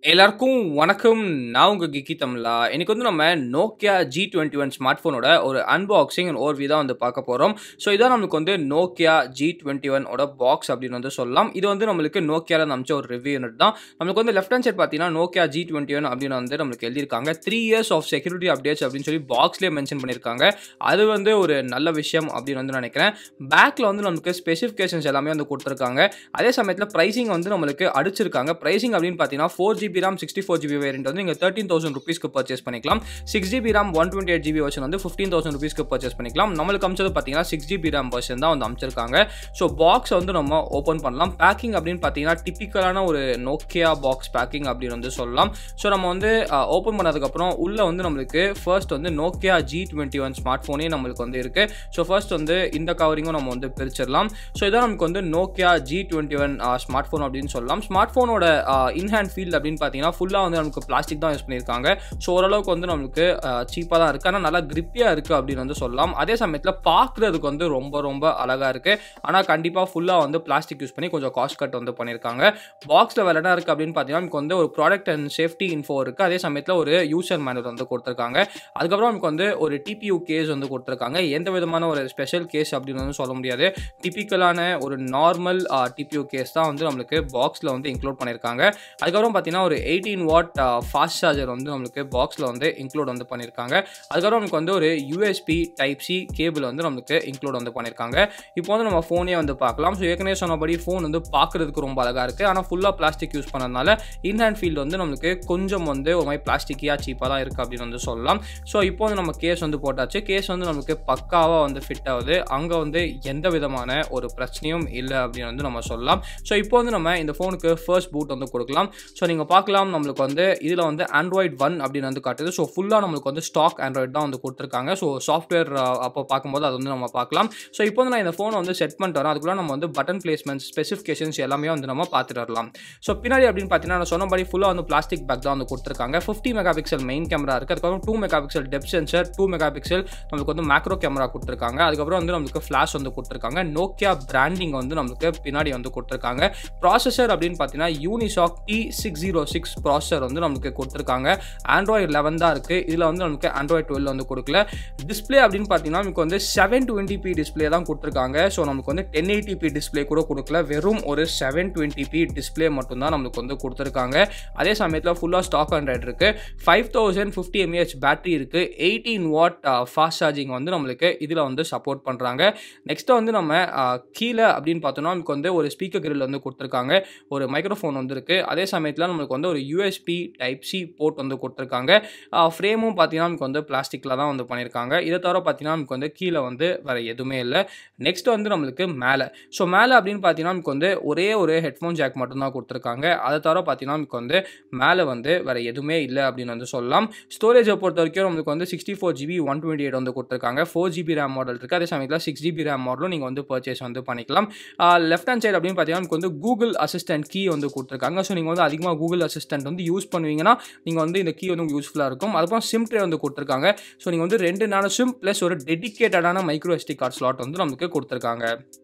எல்லாருக்கும் வணக்கம். நான் உங்க கிக்கி தமிழா. இன்னைக்கு வந்து நம்ம Nokia G21 ஸ்மார்ட் ஃபோனோட ஒரு அன்பாக்சிங் அண்ட் ஓவர்வியூ தான் வந்து பார்க்க போறோம். ஸோ இதான் நம்மளுக்கு வந்து Nokia G21 ஓட பாக்ஸ் அப்படின்னு வந்து சொல்லலாம். இது வந்து நம்மளுக்கு Nokiaல இருந்து அனுப்பிச்ச ஒரு ரிவ்யூ யூனிட் தான். நம்மளுக்கு வந்து லெஃப்ட் ஹேண்ட் சைட் பார்த்தீங்கன்னா Nokia G21 அப்படின்னு வந்து நம்மளுக்கு எழுதியிருக்காங்க. 3 இயர்ஸ் ஆஃப் செக்யூரிட்டி அப்டேட்ஸ் அப்படின்னு சொல்லி பாக்ஸ்லேயே மென்ஷன் பண்ணியிருக்காங்க. அது வந்து ஒரு நல்ல விஷயம் அப்படின்னு வந்து நினைக்கிறேன். பேக்ல வந்து நமக்கு ஸ்பெசிஃபிகேஷன்ஸ் எல்லாமே வந்து கொடுத்துருக்காங்க. அதே சமயத்தில் ப்ரைசிங் வந்து நம்மளுக்கு அடிச்சிருக்காங்க. ப்ரைசிங் அப்படின்னு பார்த்தீங்கன்னா four GB RAM sixty four GB variant வந்து நீங்கள் தேர்ட்டின் தௌசண்ட் ருபீஸ்க்கு பர்ச்சேஸ் பண்ணிக்கலாம் six GB RAM one twenty eight GB version வந்து ஃபிஃப்டீன் தௌசண்ட் ருபீஸ்க்கு பர்ச்சேஸ் பண்ணிக்கலாம் நம்மளுக்கு அமிச்சது பார்த்தீங்கன்னா சிக்ஸ் ஜிபி RAM வெர்ஷன் தான் வந்து அமைச்சிருக்காங்க ஸோ பாக்ஸ் வந்து நம்ம ஓப்பன் பண்ணலாம் பேக்கிங் அப்படின்னு பார்த்தீங்கன்னா டிப்பிக்கலான ஒரு நோக்கியா பாக்ஸ் பேக்கிங் அப்படின்னு வந்து சொல்லலாம் ஸோ நம்ம வந்து ஓப்பன் பண்ணதுக்கப்புறம் உள்ளே வந்து நம்மளுக்கு ஃபர்ஸ்ட் வந்து Nokia G twenty one smart ஃபோனே நம்மளுக்கு வந்து இருக்குது ஸோ ஃபர்ஸ்ட் வந்து இந்த கவரிங்கும் நம்ம வந்து பிரிச்சிடலாம் ஸோ இதான் நமக்கு வந்து Nokia G twenty one smart phone அப்படின்னு சொல்லலாம் ஸ்மார்ட் ஃபோனோட இன்ஹேண்ட் ஃபீல்ட் அப்படின்னு பார்த்தீங்கன்னா ஃபுல்லாக வந்து நமக்கு பிளாஸ்டிக் தான் யூஸ் பண்ணியிருக்காங்க ஸோ ஓரளவுக்கு வந்து நம்மளுக்கு சீப்பாக தான் இருக்குது ஆனால் நல்லா கிரிப்பியாக இருக்குது அப்படின்னு வந்து சொல்லலாம் அதே சமயத்தில் பார்க்குறதுக்கு வந்து ரொம்ப ரொம்ப அழகாக இருக்குது ஆனால் கண்டிப்பாக ஃபுல்லாக வந்து பிளாஸ்டிக் யூஸ் பண்ணி கொஞ்சம் காஸ்ட் கட் வந்து பண்ணியிருக்காங்க பாக்ஸில் வேறு என்ன இருக்குது அப்படின்னு பார்த்தீங்கன்னா நமக்கு வந்து ஒரு ப்ராடக்ட் அண்ட் சேஃப்டி இன்ஃபோ இருக்குது அதே சமயத்தில் ஒரு யூசர் மேனுவல் வந்து கொடுத்துருக்காங்க அதுக்கப்புறம் நமக்கு வந்து ஒரு டிபியூ கேஸ் வந்து கொடுத்துருக்காங்க எந்த விதமான ஒரு ஸ்பெஷல் கேஸ் அப்படின்னு வந்து சொல்ல முடியாது டிப்பிக்கலான ஒரு நார்மல் டிபியூ கேஸ் தான் வந்து நம்மளுக்கு பாக்ஸில் வந்து இன்க்ளூட் பண்ணியிருக்காங்க அதுக்கப்புறம் பார்த்தீங்கன்னா ஒரு எயிட்டீன் வாட் ஃபாஸ்ட் சார்ஜர் வந்து நம்மளுக்கு பாக்ஸில் வந்து இன்க்ளூட் வந்து பண்ணியிருக்காங்க அதுக்கப்புறம் நமக்கு வந்து ஒரு யூஎஸ்பி டைப் சி கேபிள் வந்து நம்மளுக்கு இன்க்ளூட் வந்து பண்ணியிருக்காங்க இப்போ வந்து நம்ம ஃபோனே வந்து பார்க்கலாம் ஸோ ஏற்கனவே சொன்னபடி ஃபோன் வந்து பார்க்குறதுக்கு ரொம்ப அழகாக இருக்குது ஆனால் ஃபுல்லாக பிளாஸ்டிக் யூஸ் பண்ணதுனால இன் ஹேண்ட் ஃபீல்டு வந்து நம்மளுக்கு கொஞ்சம் வந்து ஒரு மாதிரி பிளாஸ்டிக்கியாக சீப்பாக தான் இருக்குது அப்படின்னு வந்து சொல்லலாம் ஸோ இப்போ வந்து நம்ம கேஸ் வந்து போட்டாச்சு கேஸ் வந்து நம்மளுக்கு பக்காவாக வந்து ஃபிட் ஆகுது அங்கே வந்து எந்த விதமான ஒரு பிரச்சனையும் இல்லை அப்படின்னு வந்து நம்ம சொல்லலாம் ஸோ இப்போ வந்து நம்ம இந்த ஃபோனுக்கு ஃபர்ஸ்ட் பூட் வந்து கொடுக்கலாம் ஸோ நீங்கள் பார்க்கலாம் நம்மளுக்கு வந்து இதில் வந்து ஆண்ட்ராய்ட் ஒன் அப்படின்னு வந்து காட்டுது ஸோ ஃபுல்லாக நம்மளுக்கு வந்து ஸ்டாக் ஆண்ட்ராய்ட் தான் வந்து கொடுத்துருக்காங்க ஸோ சாஃப்ட்வேர் அப்போ பார்க்கும்போது அது வந்து நம்ம பார்க்கலாம் ஸோ இப்போ வந்து நான் இந்த ஃபோனை வந்து செட் பண்ணிட்டு வரேன் அதுக்குள்ள நம்ம வந்து பட்டன் பிளேஸ்மெண்ட் ஸ்பெசிஃபிகேஷன்ஸ் எல்லாமே வந்து நம்ம பார்த்துட்டு வரலாம் ஸோ பின்னாடி அப்படின்னு பார்த்தீங்கன்னா நான் சொன்னபடி ஃபுல்லாக வந்து பிளாஸ்டிக் பேக் தான் வந்து கொடுத்துருக்காங்க fifty mega pixel main camera இருக்குது அதுக்கப்புறம் two mega pixel depth sensor two mega pixel நம்மளுக்கு வந்து மேக்ரோ கேமரா கொடுத்துருக்காங்க அதுக்கப்புறம் வந்து நம்மளுக்கு ஃப்ளாஷ் வந்து கொடுத்துருக்காங்க நோக்கியா பிராண்டிங் வந்து நம்மளுக்கு பின்னாடி வந்து கொடுத்துருக்காங்க ப்ராசஸர் அப்படின்னு பார்த்தீங்கன்னா Unisoc T six zero six processor வந்து நம்மளுக்கு கொடுத்துருக்காங்க ஆண்ட்ராய்டு லெவன் தான் இருக்குது இதில் வந்து நமக்கு ஆண்ட்ராய்டு டுவெல் வந்து கொடுக்கல டிஸ்பிளே அப்படின்னு பார்த்தீங்கன்னா நமக்கு வந்து செவன் டுவெண்ட்டி பி டிஸ்பிளே தான் கொடுத்துருக்காங்க ஸோ நமக்கு வந்து டென் எயிட்டி பி டிஸ்பிளே கூட கொடுக்கல வெறும் ஒரு செவன் டுவெண்ட்டி பி டிஸ்பிளே மட்டும்தான் நம்மளுக்கு வந்து கொடுத்துருக்காங்க அதே சமயத்தில் ஃபுல்லாக ஸ்டாக் ஆண்ட்ராய்டு இருக்குது five thousand fifty mAh battery இருக்குது எயிட்டீன் வாட் ஃபாஸ்ட் சார்ஜிங் வந்து நம்மளுக்கு இதில் வந்து சப்போர்ட் பண்ணுறாங்க நெக்ஸ்ட்டு வந்து நம்ம கீழே அப்படின்னு பார்த்தோம்னா நமக்கு வந்து ஒரு ஸ்பீக்கர் கிரில் வந்து கொடுத்துருக்காங்க ஒரு மைக்ரோஃபோன் வந்து இருக்குது அதே சமயத்தில் நம்மளுக்கு வந்து ஒரு யூஎஸ்பி டைப் சி போர்ட் வந்து கொடுத்துருக்காங்க ஃப்ரேமும் பார்த்தீங்கன்னா நமக்கு வந்து பிளாஸ்டிக்கில் தான் வந்து பண்ணியிருக்காங்க இதை தவிர பார்த்தீங்கன்னா நமக்கு வந்து கீழே வந்து வேறு எதுவுமே இல்லை நெக்ஸ்ட் வந்து நம்மளுக்கு மேலே ஸோ மேலே அப்படின்னு பார்த்தீங்கன்னா நமக்கு வந்து ஒரே ஒரு ஹெட்ஃபோன் ஜாக் மட்டும்தான் கொடுத்துருக்காங்க அதை தவிர பார்த்தீங்கன்னா நமக்கு வந்து மேலே வந்து வேறு எதுவுமே இல்லை அப்படின்னு வந்து சொல்லலாம் ஸ்டோரேஜை பொறுத்த வரைக்கும் நம்மளுக்கு வந்து sixty four GB one twenty eight வந்து கொடுத்துருக்காங்க ஃபோர் ஜிபி ரேம் மாடல் இருக்குது அதே சமயத்தில் சிக்ஸ் ஜிபி ரேம் மாடலும் நீங்கள் வந்து பர்ச்சேஸ் வந்து பண்ணிக்கலாம் லெஃப்ட் ஹேண்ட் சைடு அப்படின்னு பார்த்தீங்கன்னா நமக்கு வந்து கூகுள் அசிஸ்டன்ட் கீ வந்து கொடுத்துருக்காங்க ஸோ நீங்கள் வந்து அதிகமாக கூகுள் அசிஸ்டன்ட் வந்து யூஸ் பண்ணுவீங்கன்னா நீங்கள் வந்து இந்த கீ வந்து யூஸ்ஃபுல்லாக இருக்கும் அதுக்கப்புறம் சிம் ட்ரே வந்து கொடுத்துருக்காங்க ஸோ நீங்கள் வந்து ரெண்டு நாலு சிம் ப்ளஸ் ஒரு டெடிக்கேட்டடான மைக்ரோ எஸ்டி கார்ட் ஸ்லாட் வந்து நமக்கு கொடுத்துருக்காங்க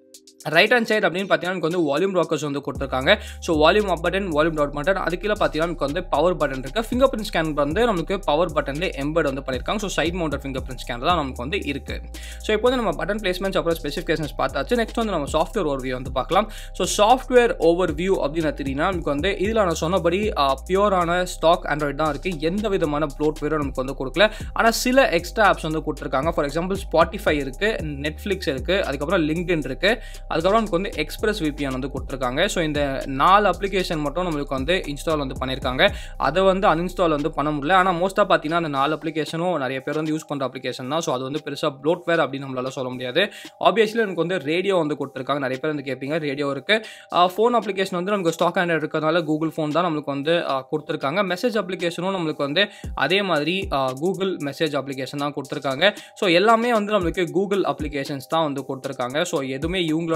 ரைட் ஹேண்ட் சைடு அப்படின்னு பார்த்தீங்கன்னா நமக்கு வந்து வால்யூம் ராக்கர்ஸ் வந்து கொடுத்துருக்காங்க so volume up button volume down button அது கீழே பார்த்தீங்கன்னா நமக்கு வந்து பவர் பட்டன் இருக்குது ஃபிங்கர் பிரிண்ட் ஸ்கேன் வந்து நமக்கு பவர் பட்டன்லேயே எம்பர்ட் வந்து பண்ணியிருக்காங்க so side mounted finger print scan தான் நமக்கு வந்து இருக்குது ஸோ இப்போ வந்து நம்ம பட்டன் பிளேஸ்மெண்ட்ஸ் அப்புறம் ஸ்பெசிஃபிகேஷன்ஸ் பார்த்தாச்சு நெக்ஸ்ட் வந்து நம்ம சாஃப்ட்வேர் ஓவர் வியூ வந்து பார்க்கலாம் ஸோ சாஃப்ட்வேர் ஓவர் வியூ அப்படின்னு எடுத்தீங்கன்னா நமக்கு வந்து இதில் நான் சொன்னபடி பியூரான ஸ்டாக் ஆண்ட்ராய்ட் தான் இருக்குது எந்த விதமான ப்ளோட்வேரும் நமக்கு வந்து கொடுக்கல ஆனால் சில எக்ஸ்ட்ரா ஆப்ஸ் வந்து கொடுத்துருக்காங்க ஃபார் எக்ஸாம்பிள் ஸ்பாட்டிஃபை இருக்குது நெட்ஃப்ளிக்ஸ் இருக்குது அதுக்கப்புறம் லிங்க்டின் இருக்குது அதுக்கப்புறம் நமக்கு வந்து எக்ஸ்பிரஸ் விபிஎன் வந்து கொடுத்துருக்காங்க ஸோ இந்த நாலு அப்ளிகேஷன் மட்டும் நம்மளுக்கு வந்து இன்ஸ்டால் வந்து பண்ணியிருக்காங்க அதை வந்து அன்இன்ஸ்டால் வந்து பண்ண முடியல ஆனால் மோஸ்ட்டாக பார்த்தீங்கன்னா அந்த நாலு அப்ளிகேஷனும் நிறைய பேர் வந்து யூஸ் பண்ணுற அப்ளிகேஷன் தான் ஸோ அது வந்து பெருசாக ப்ளோட்வேர் அப்படின்னு நம்மளால சொல்ல முடியாது ஆப்வியஸ்லி எனக்கு வந்து ரேடியோ வந்து கொடுத்துருக்காங்க நிறைய பேர் வந்து கேட்பீங்க ரேடியோ இருக்குது ஃபோன் அப்ளிகேஷன் வந்து நமக்கு ஸ்டாக் ஆண்ட்ராய்டு இருக்கிறதுனால கூகுள் ஃபோன் தான் நம்மளுக்கு வந்து கொடுத்துருக்காங்க மெசேஜ் அப்ளிகேஷனும் நம்மளுக்கு வந்து அதே மாதிரி கூகுள் மெசேஜ் அப்ளிகேஷன் தான் கொடுத்துருக்காங்க ஸோ எல்லாமே வந்து நம்மளுக்கு கூகுள் அப்ளிகேஷன்ஸ் தான் வந்து கொடுத்துருக்காங்க ஸோ எதுவுமே இவங்களோட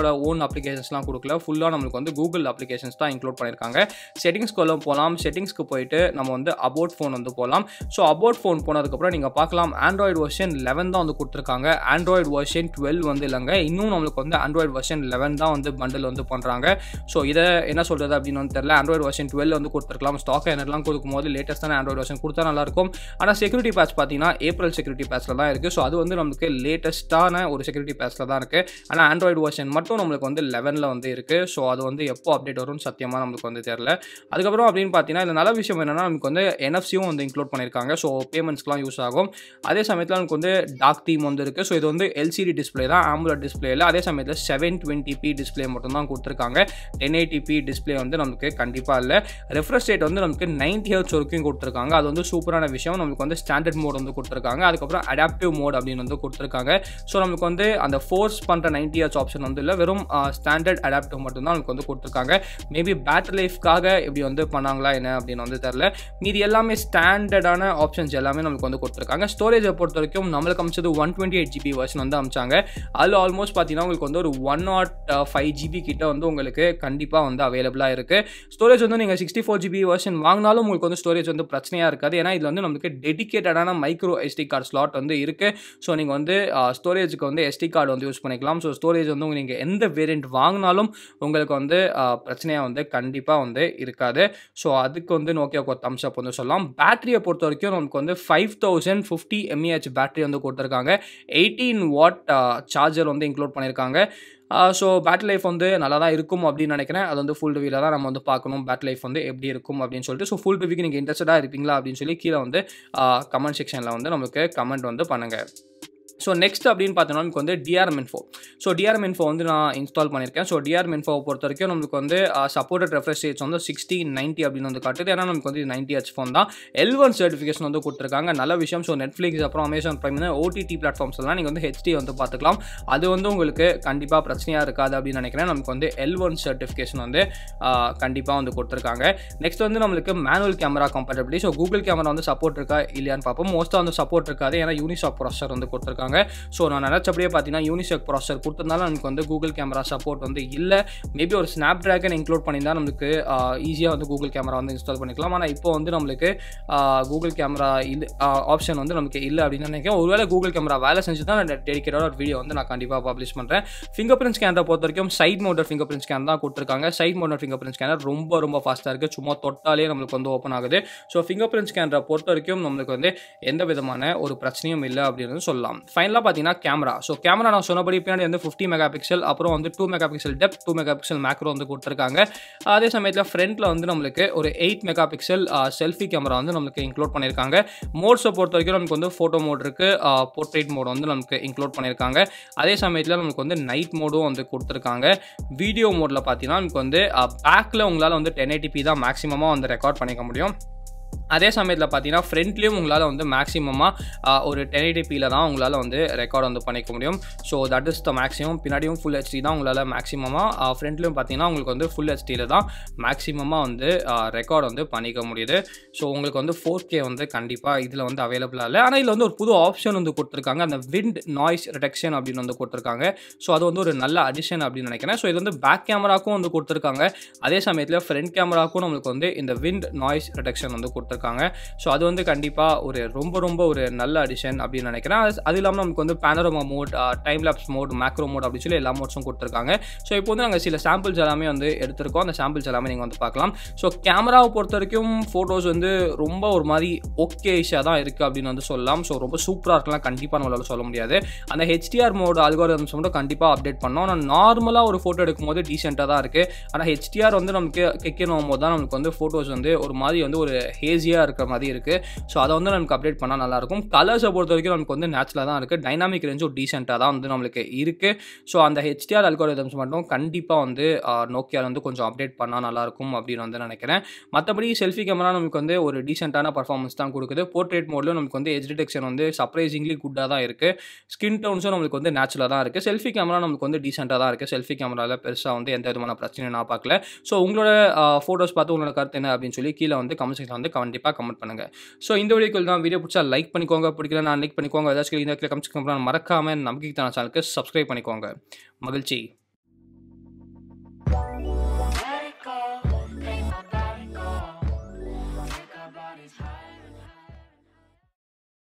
ஆப்பிளோட ஓன் அப்ளிகேஷன்ஸ்லாம் கொடுக்கல ஃபுல்லாக நம்மளுக்கு வந்து கூகுள் அப்ளிகேஷன்ஸ் தான் இன்க்ளூட் பண்ணியிருக்காங்க செட்டிங்ஸ்க்குள்ள போகலாம் செட்டிங்ஸ்க்கு போயிட்டு நம்ம வந்து அபவுட் ஃபோன் வந்து போகலாம் ஸோ அபவுட் ஃபோன் போனதுக்கப்புறம் நீங்கள் பார்க்கலாம் ஆண்ட்ராய்டு வெர்ஷன் லெவன் தான் வந்து கொடுத்துருக்காங்க ஆண்ட்ராய்டு வெர்ஷன் டுவெல் வந்து இல்லைங்க இன்னும் நம்மளுக்கு வந்து ஆண்ட்ராய்டு வெர்ஷன் லெவன் தான் வந்து பண்டில் வந்து பண்ணுறாங்க ஸோ இதை என்ன சொல்கிறது அப்படின்னு வந்து தெரியல ஆண்ட்ராய்டு வெர்ஷன் டுவெல் வந்து கொடுத்துருக்கலாம் ஸ்டாக் என்னெல்லாம் கொடுக்கும்போது லேட்டஸ்ட்டான ஆண்ட்ராய்டு வெர்ஷன் கொடுத்தா நல்லாயிருக்கும் ஆனால் செக்யூரிட்டி பேட்ச் பார்த்தீங்கன்னா ஏப்ரல் செக்யூரிட்டி பேட்ச்சில் தான் இருக்குது ஸோ அது வந்து நமக்கு லேட்டஸ்ட்டான ஒரு செக்யூரிட்டி பேட்ச்சில் தான் இருக்குது ஆனால் ஆண்ட்ராய்டு வெர்ஷன் மட்டும் நம்மளுக்கு வந்து லெவனில் வந்து இருக்குது ஸோ அது வந்து எப்போ அப்டேட் வரும்னு சத்தியமாக நம்மளுக்கு வந்து தெரில அதுக்கப்புறம் அப்படின்னு பார்த்தீங்கன்னா இந்த நல்ல விஷயம் என்னென்னா நமக்கு வந்து என்எஃப்சியும் வந்து இன்க்ளூட் பண்ணியிருக்காங்க ஸோ பேமெண்ட்ஸ்க்குலாம் யூஸ் ஆகும் அதே சமயத்தில் நமக்கு வந்து டாக் தீம் வந்து இருக்குது ஸோ இது வந்து எல்சிடி டிஸ்பிளே தான் ஆம்புலர் டிஸ்பிளேயில் அதே சமயத்தில் செவன் டுவெண்ட்டி பி டிஸ்பிளே மட்டும் தான் கொடுத்துருக்காங்க டென் எயிட்டிபி டிஸ்பிளே வந்து நமக்கு கண்டிப்பாக இல்லை ரெஃப்ரெஷ் ரேட் வந்து நமக்கு நைன்டி ஹெர்ட்ஸ் வரைக்கும் கொடுத்துருக்காங்க அது வந்து சூப்பரான விஷயம் நமக்கு வந்து ஸ்டாண்டர்ட் மோட் வந்து கொடுத்துருக்காங்க அதுக்கப்புறம் அடாப்டிவ் மோட் அப்படின்னு வந்து கொடுத்துருக்காங்க ஸோ நமக்கு வந்து அந்த ஃபோர்ஸ் பண்ணுற நைன்டி ஹெர்ட்ஸ் ஆப்ஷன் வந்து இல்லை வெறும் ஸ்டாண்டர்ட் அடாப்டிவ் மட்டும் தான் நமக்கு வந்து கொடுத்துருக்காங்க மேபி பேட்டரி லைஃப்காக இப்படி வந்து பண்ணாங்களா என்ன அப்படின்னு வந்து தெரில மீதி எல்லாமே ஸ்டாண்டர்டான ஆப்ஷன்ஸ் எல்லாமே நமக்கு வந்து கொடுத்துருக்காங்க ஸ்டோரேஜை பொறுத்த வரைக்கும் நம்மளுக்கு அமைச்சது one twenty eight GB version வந்து அமைச்சாங்க அதில் ஆல்மோஸ்ட் பார்த்தீங்கன்னா உங்களுக்கு வந்து ஒரு ஒன் நாட் ஃபைவ் ஜிபி கிட்ட வந்து உங்களுக்கு கண்டிப்பாக வந்து அவைலபிளாக இருக்குது ஸ்டோரேஜ் வந்து நீங்கள் சிக்ஸ்டி ஃபோர் ஜிபி வெர்ஷன் வாங்கினாலும் உங்களுக்கு வந்து ஸ்டோரேஜ் வந்து பிரச்சனையாக இருக்காது ஏன்னா இதில் வந்து நமக்கு டெடிக்கேட்டடான மைக்ரோ எஸ்டி கார்டு ஸ்லாட் வந்து இருக்குது ஸோ நீங்கள் வந்து ஸ்டோரேஜுக்கு வந்து எஸ்டி கார்டு வந்து யூஸ் பண்ணிக்கலாம் ஸோ ஸ்டோரேஜ் வந்து நீங்கள் எந்த வேரியண்ட் வாங்கினாலும் உங்களுக்கு வந்து பிரச்சனையாக வந்து கண்டிப்பாக வந்து இருக்காது ஸோ அதுக்கு வந்து நோக்கியா தம்ஸ் அப் வந்து சொல்லலாம் பேட்டரியை பொறுத்த வரைக்கும் நமக்கு வந்து five thousand fifty mAh battery வந்து கொடுத்துருக்காங்க எயிட்டீன் வாட் சார்ஜர் வந்து இன்க்ளூட் பண்ணியிருக்காங்க ஸோ பேட்டரி லைஃப் வந்து நல்லா தான் இருக்கும் அப்படின்னு நினைக்கிறேன் அது வந்து ஃபுல் ரிவியூவில் தான் நம்ம வந்து பார்க்கணும் பேட்டரி லைஃப் வந்து எப்படி இருக்கும் அப்படின்னு சொல்லிட்டு ஸோ ஃபுல் ரிவியூக்கு நீங்கள் இன்ட்ரெஸ்டடாக இருப்பீங்களா அப்படின்னு சொல்லி கீழே வந்து கமெண்ட் செக்ஷனில் வந்து நமக்கு கமெண்ட் வந்து பண்ணுங்கள் ஸோ நெக்ஸ்ட் அப்படின்னு பார்த்தோம்னா நமக்கு வந்து DRM info so DRM info வந்து நான் இன்ஸ்டால் பண்ணியிருக்கேன் ஸோ டிஆர்எம் இன்ஃபோவை பொறுத்த வரைக்கும் நமக்கு வந்து சப்போர்ட்டட் ரெஃப்ரெஷ் ரேட்ஸ் வந்து சிக்ஸ்டி நைன்ட்டி அப்படின்னு வந்து காட்டுது ஏன்னா நமக்கு வந்து நைன்ட்டி ஹெச் ஃபோன் தான் எல் ஒன் சர்டிஃபிகேஷன் வந்து கொடுத்துருக்காங்க நல்ல விஷயம் ஸோ நெட்ஃப்ளிக்ஸ் அப்புறம் அமேசான் ப்ரைம் ஓடிடி பிளாட்ஃபார்ம்ஸ் எல்லாம் நீங்கள் வந்து ஹெச்டி வந்து பார்த்துக்கலாம் அது வந்து உங்களுக்கு கண்டிப்பாக பிரச்சனையாக இருக்காது அப்படின்னு நினைக்கிறேன் நமக்கு வந்து எல் ஒன் சர்டிஃபிகேஷன் வந்து கண்டிப்பாக வந்து கொடுத்துருக்காங்க நெக்ஸ்ட் வந்து நம்மளுக்கு manual camera compatibility so Google camera வந்து சப்போர்ட் இருக்கா இல்லையான்னு பார்ப்போம் மோஸ்ட்டாக வந்து சப்போர்ட் இருக்காது ஏன்னா யூனிசாக் ப்ராசர் வந்து கொடுத்துருக்காங்க ஸோ நான் நினச்சபடியே பார்த்தீங்கன்னா யூனிசெக் ப்ராசர் கொடுத்ததுனால நமக்கு வந்து கூகுள் கேமரா சப்போர்ட் வந்து இல்லை மேபி ஒரு ஸ்னாப் ட்ராகன் இன்க்ளூட் பண்ணியிருந்தா நம்மளுக்கு ஈஸியாக வந்து கூகுள் கேமரா வந்து இன்ஸ்டால் பண்ணிக்கலாம் ஆனால் இப்போ வந்து நம்மளுக்கு கூகுள் கேமரா இது ஆப்ஷன் வந்து நமக்கு இல்லை அப்படின்னு நினைக்கிறேன் ஒருவேளை கூகுள் கேமரா வேலை செஞ்சு தான் நான் டெடிக்கேட்டாக ஒரு வீடியோ வந்து நான் கண்டிப்பாக பப்ளிஷ் பண்ணுறேன் ஃபிங்கர் பிரிண்ட் ஸ்கேனரை பொறுத்த வரைக்கும் side motor finger print scan தான் கொடுத்துருக்காங்க side motor fingerprint scanner ரொம்ப ரொம்ப ஃபாஸ்ட்டாக இருக்குது சும்மா தொட்டாலே நம்மளுக்கு வந்து ஓப்பன் ஆகுது ஸோ ஃபிங்கர் பிரிண்ட் ஸ்கேனரை பொறுத்த வரைக்கும் நம்மளுக்கு வந்து எந்த விதமான ஒரு பிரச்சனையும் இல்லை அப்படின்னு சொல்லலாம் ஃபைனலாக பார்த்தீங்கன்னா கேமரா ஸோ கேமரா நான் சொன்னபடி பின்னாடி வந்து ஃபிஃப்டி மெகா பிக்சல் அப்புறம் வந்து two mega pixel depth two mega megapixel macro வந்து கொடுத்துருக்காங்க அதே சமயத்தில் ஃப்ரண்ட்டில் வந்து நம்மளுக்கு ஒரு eight megapixel selfie camera வந்து நம்மளுக்கு இன்க்ளூட் பண்ணியிருக்காங்க மோட்ஸை பொறுத்த வரைக்கும் நமக்கு வந்து ஃபோட்டோ மோட் இருக்குது போர்ட்ரேட் மோட் வந்து நமக்கு இன்க்ளூட் பண்ணியிருக்காங்க அதே சமயத்தில் நமக்கு வந்து நைட் மோடும் வந்து கொடுத்துருக்காங்க வீடியோ மோடில் பார்த்தீங்கன்னா நமக்கு வந்து பேக்கில் உங்களால் வந்து டென் எயிட்டிபி தான் மேக்ஸிமமாக வந்து ரெக்கார்ட் பண்ணிக்க முடியும் அதே சமயத்தில் பார்த்தீங்கன்னா ஃப்ரண்ட்லேயும் உங்களால் வந்து மேக்ஸிமமாக ஒரு டென் எயிட்டிபியில் தான் உங்களால் வந்து ரெக்கார்ட் வந்து பண்ணிக்க முடியும் so that is the maximum பின்னாடியும் ஃபுல் ஹெச்டி தான் உங்களால் மேக்ஸிமமாக ஃப்ரண்ட்லேயும் பார்த்தீங்கன்னா உங்களுக்கு வந்து ஃபுல் ஹெச்டியில் தான் மேக்ஸிமமாக வந்து ரெக்கார்ட் வந்து பண்ணிக்க முடியுது ஸோ உங்களுக்கு வந்து ஃபோர் கே வந்து கண்டிப்பாக இதில் வந்து அவைலபிளாக இல்லை ஆனால் இதில் வந்து ஒரு புது ஆப்ஷன் வந்து கொடுத்துருக்காங்க அந்த விண்ட் நாய்ஸ் ரிடக்ஷன் அப்படின்னு வந்து கொடுத்துருக்காங்க ஸோ அது வந்து ஒரு நல்ல அடிஷன் அப்படின்னு நினைக்கிறேன் ஸோ இது வந்து பேக் கேமராக்கும் வந்து கொடுத்துருக்காங்க அதே சமயத்தில் ஃப்ரண்ட் கேமராக்கும் நம்மளுக்கு வந்து இந்த விண்ட் நாய்ஸ் ரிடக்ஷன் வந்து கொடுத்துருக்காங்க ஸோ அது வந்து கண்டிப்பாக ஒரு ரொம்ப ரொம்ப ஒரு நல்ல அடிஷன் அப்படின்னு நினைக்கிறேன் அது அது இல்லாமல் நமக்கு வந்து panorama mode time lapse mode macro mode அப்படின்னு சொல்லி எல்லா மோட்ஸும் கொடுத்துருக்காங்க ஸோ இப்போ வந்து நாங்கள் சில சாம்பிள்ஸ் எல்லாமே வந்து எடுத்திருக்கோம் அந்த சாம்பிள்ஸ் எல்லாமே நீங்கள் வந்து பார்க்கலாம் ஸோ கேமராவை பொறுத்த வரைக்கும் ஃபோட்டோஸ் வந்து ரொம்ப ஒரு மாதிரி ஓகேஷாக தான் இருக்குது அப்படின்னு வந்து சொல்லலாம் ஸோ ரொம்ப சூப்பராக இருக்கலாம் கண்டிப்பாக நம்மளால சொல்ல முடியாது அந்த ஹெச்டிஆர் மோட் அல்காரிதம்ஸ் மட்டும் கண்டிப்பாக அப்டேட் பண்ணோம் ஆனால் நார்மலாக ஒரு ஃபோட்டோ எடுக்கும்போது டீசெண்டாக தான் இருக்குது ஆனால் ஹெச்டிஆர் வந்து நமக்கு கெக்கணும் போது தான் நமக்கு வந்து ஃபோட்டோஸ் வந்து ஒரு மாதிரி வந்து ஒரு ஹேஸியாக இருக்கிற மாதிரி இருக்குது ஸோ அதை வந்து நமக்கு அப்டேட் பண்ணால் நல்லாயிருக்கும் கலர்ஸை பொறுத்த வரைக்கும் நமக்கு வந்து நேச்சுரலாக தான் இருக்குது டைனாமிக் ரேஞ்சும் டீசெண்டாக தான் வந்து நம்மளுக்கு இருக்குது ஸோ அந்த ஹெச்டிஆர் அல்காரிதம்ஸ் மட்டும் கண்டிப்பாக வந்து நோக்கியாவில் வந்து கொஞ்சம் அப்டேட் பண்ணால் நல்லாயிருக்கும் அப்படின்னு வந்து நினைக்கிறேன் மற்றபடி செல்ஃபி கேமரா நமக்கு வந்து ஒரு டீசெண்டான பர்ஃபார்மன்ஸ் தான் கொடுக்குது போர்ட்ரேட் மோட்லையும் நமக்கு வந்து எஜ் டிடெக்ஷன் வந்து சர்ப்ரைசிங்லி குட்டாக தான் இருக்குது ஸ்கின் டோன்ஸும் நம்மளுக்கு வந்து நேச்சுரலாக தான் இருக்குது செல்ஃபி கேமரா நமக்கு வந்து டீசெண்டாக தான் இருக்குது செல்ஃபி கேமராவில் பெருசாக வந்து எந்த விதமான பிரச்சனையும் நான் பார்க்கல ஸோ உங்களோட ஃபோட்டோஸ் பார்த்து உங்களோட கருத்து என்ன அப்படின்னு சொல்லி கீழே வந்து கமெண்ட் செக்ஷன் வந்து கண்டிப்பாக கமெண்ட் பண்ணுங்கள் ஸோ இந்த வீடியோக்கு தான் வீடியோ பிடிச்சா லைக் பண்ணிக்கோங்க பிடிக்கல நான் லைக் பண்ணிக்கோங்க ஏதாச்சும் இந்த கமெண்ட் செக்ஷன் மறக்காமல் நம்பிக்கை சேனலுக்கு சப்ஸ்கிரைப் பண்ணிக்கோங்க மகிழ்ச்சி always high